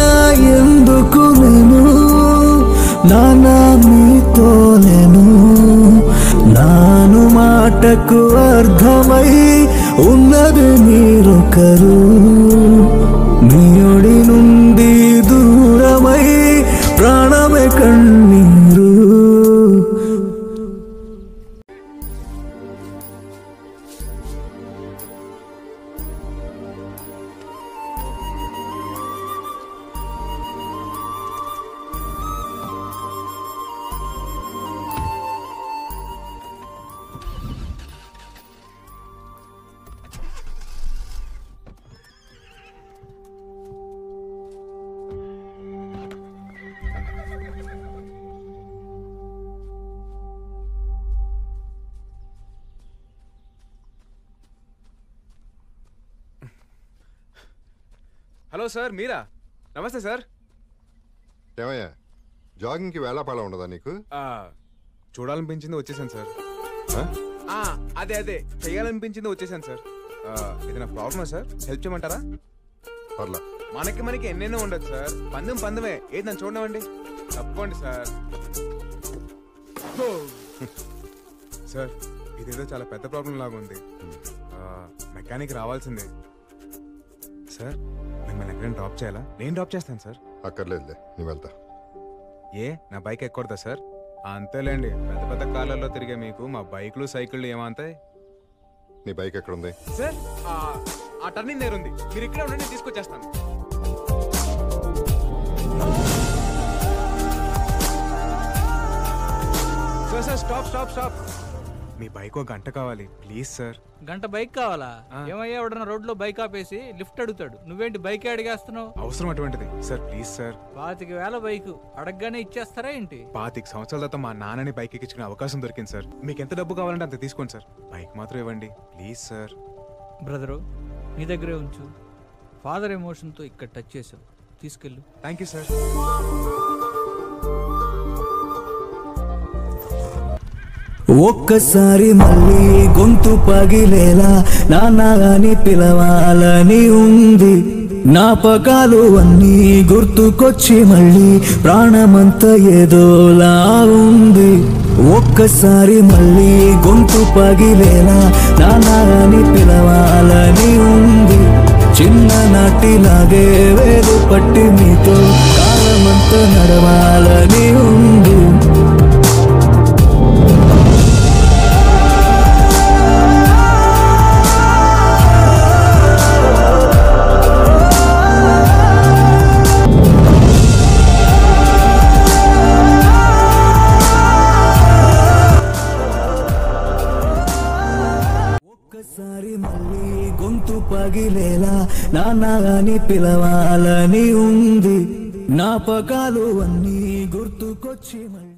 ఎందుకు నేను నానా మీతో నేను నాను మాటకు అర్థమై ఉన్నది మీరొకరు మీడి నుండి దూరమై ప్రాణమే కన్నీరు హలో సార్ మీరా నమస్తే సార్ ఏమయ్యా జాగింగ్కి వేళాపాళ ఉండదా నీకు ఆ, చూడాలనిపించింది వచ్చేసాను సార్ ఆ? ఆ, అదే అదే చేయాలనిపించింది వచ్చేసాను సార్ ఆ, ఏదైనా ప్రాబ్లమా సార్ హెల్ప్ చేయమంటారా పర్లా మనకి మనకి ఎన్నెన్నో ఉండదు సార్ పందెం పందమే ఏది నన్ను చూడమండి తప్పుకోండి సార్ హో. సార్ ఇదేదో చాలా పెద్ద ప్రాబ్లం లాగా ఉంది ఆ, మెకానిక్ రావాల్సిందే సార్ మిమ్మల్ని ఎక్కడైనా డ్రాప్ చేయాలా నేను డ్రాప్ చేస్తాను సార్ అక్కర్లేదులే నీ వెళ్తా ఏ నా బైక్ ఎక్కకూడదా సార్ అంతేలేండి పెద్ద పెద్ద కార్లలో తిరిగే మీకు మా బైక్లు సైకిళ్ళు ఏమంతాయి నీ బైక్ ఎక్కడుంది సార్ ఆ, ఆ టర్నింగ్ దగ్గర ఉంది మీరు ఇక్కడే ఉండండి నేను తీసుకొచ్చేస్తాను sir sir stop stop stop మీ బైక్ ఒక గంట కావాలి ప్లీజ్ సార్ గంట బైక్ కావాలా ఆ. ఏమయ్యా ఎవడన్నా రోడ్లో బైక్ ఆపేసి లిఫ్ట్ అడుగుతాడు నువ్వేంటి బైక్ అడిగేస్తున్నావు అవసరం అటువంటిది సార్ ప్లీజ్ సార్ పాతిక వేల బైక్ అడగగానే ఇచ్చేస్తారా ఏంటి పాతిక సంవత్సరాల తర్వాత మా నాన్నని బైక్ ఎక్కించుకునే అవకాశం దొరికింది సార్ మీకు ఎంత డబ్బు కావాలంటే అంత తీసుకోండి సార్ బైక్ మాత్రం ఇవ్వండి ప్లీజ్ సార్ బ్రదరు నీ దగ్గరే ఉంచు ఫాదర్ ఎమోషన్తో ఇక్కడ టచ్ చేసావు తీసుకెళ్ళు థ్యాంక్ యూ సార్ ఒక్కసారి మళ్ళీ గొంతు పగిలేలా నాన్న అని పిలవాలని ఉంది జ్ఞాపకాలు అన్నీ గుర్తుకొచ్చి మళ్ళీ ప్రాణమంతా ఏదోలా ఉంది ఒక్కసారి మళ్ళీ గొంతు పగిలేలా నాన్న అని పిలవాలని ఉంది చిన్ననాటిలాగే వేలు పట్టి మీతో కాలమంతా నడవాలని ఉంది ఒక్కసారి మళ్ళీ గొంతు పగిలేలా నాన్న అని పిలవాలని ఉంది జ్ఞాపకాలు అన్నీ గుర్తుకొచ్చి మళ్ళీ